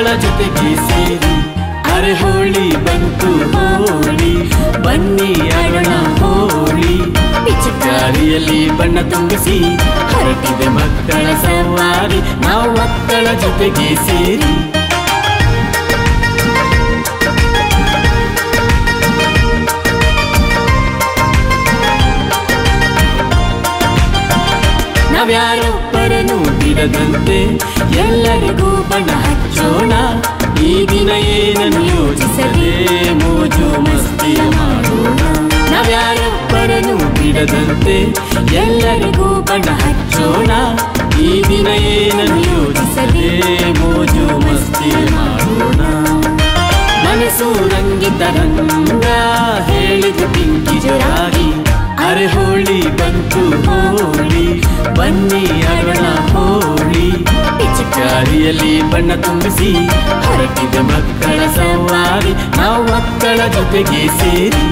ಜೊತೆಗೆ ಸೇರಿ ಅರೆ ಹೋಳಿ ಬಂತು ಹೋಳಿ ಬನ್ನಿ ಆಡೋಣ ಹೋಳಿ ಪಿಚಕಾರಿಯಲ್ಲಿ ಬಣ್ಣ ತುಂಬಿಸಿ ಹೊರಟಿದೆ ಮಕ್ಕಳ ಸವಾರಿ ನಾವು ಮಕ್ಕಳ ಜೊತೆಗೆ ಸೇರಿ ನಾವ್ಯಾರೊಬ್ಬರನ್ನು ಬಿಡದಂತೆ ಎಲ್ಲರಿಗೂ ಬಣ್ಣ ಹಚ್ಚೋಣ ಈ ದಿನ ಏನನ್ನು ಯೋಚಿಸದೆ ಮೋಜು ಮಸ್ತಿಯ ಮಾಡೋಣ ನಾವ್ಯಾರೊಬ್ಬರನ್ನು ಬಿಡದಂತೆ ಎಲ್ಲರಿಗೂ ಬಣ್ಣ ಹಚ್ಚೋಣ ಈ ದಿನ ಏನನ್ನು ಯೋಚಿಸದೆ ಮೋಜು ಮಸ್ತಿ ಮಾಡೋಣ ಮನಸ್ಸು ರಂಗಿತ ರಂಗ ಹೇಳಿದ ಪಿಂಕಿ ಜೋರಾಗಿ ಅರೆ ಹೋಳಿ ಬಂತು ಹೋಳಿ ಬನ್ನಿ ಆಡೋಣ ಹೋಳಿ ಪಿಚಕಾರಿಯಲ್ಲಿ ಬಣ್ಣ ತುಂಬಿಸಿ ಹೊರಟಿದ ಮಕ್ಕಳ ಸವಾರಿ ನಾವು ಮಕ್ಕಳ ಜೊತೆಗೆ ಸೇರಿ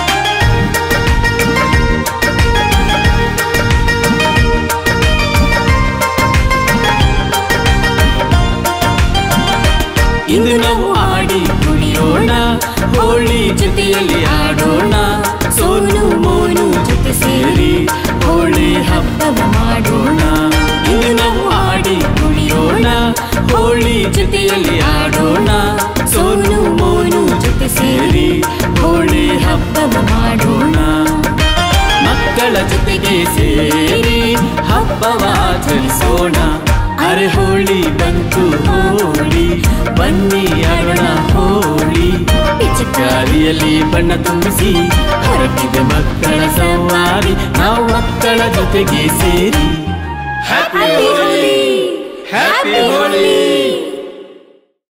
ಇಂದು ನಾವು ಆಡಿ ಕುಣಿಯೋಣ ಹೋಳಿ ಜೊತೆಯಲ್ಲಿ ಆಡೋಣ ಸೋನು ಮೋನು ಜೊತೆ ಸೇರಿ ಹೋಳಿ ಹಬ್ಬವ ಮಾಡೋಣ ಇಂದು ನಾವು ಆಡಿ ಕುಣಿಯೋಣ ಹೋಳಿ ಜೊತೆಯಲ್ಲಿ ಆಡೋಣ ಸೋನು ಮೋನು ಜೊತೆ ಸೇರಿ ಹೋಳಿ ಹಬ್ಬವ ಮಾಡೋಣ ಮಕ್ಕಳ ಜೊತೆಗೆ ಸೇರಿ ಹಬ್ಬವ ಆಚರಿಸೋಣ ಅರೆ ಹೋಳಿ ಬಂತು ಹೋಳಿ ಬನ್ನಿ ಆಡೋಣ ಹೋಳಿ ಪಿಚಕಾರಿಯಲ್ಲಿ ಬಣ್ಣ ತುಂಬಿಸಿ ಹೊರಟಿದೆ ಮಕ್ಕಳ ಸವಾರಿ ನಾವು ಮಕ್ಕಳ ಜೊತೆಗೆ ಸೇರಿ ಹ್ಯಾಪಿ ಹೋಳಿ ಹ್ಯಾಪಿ ಹೋಳಿ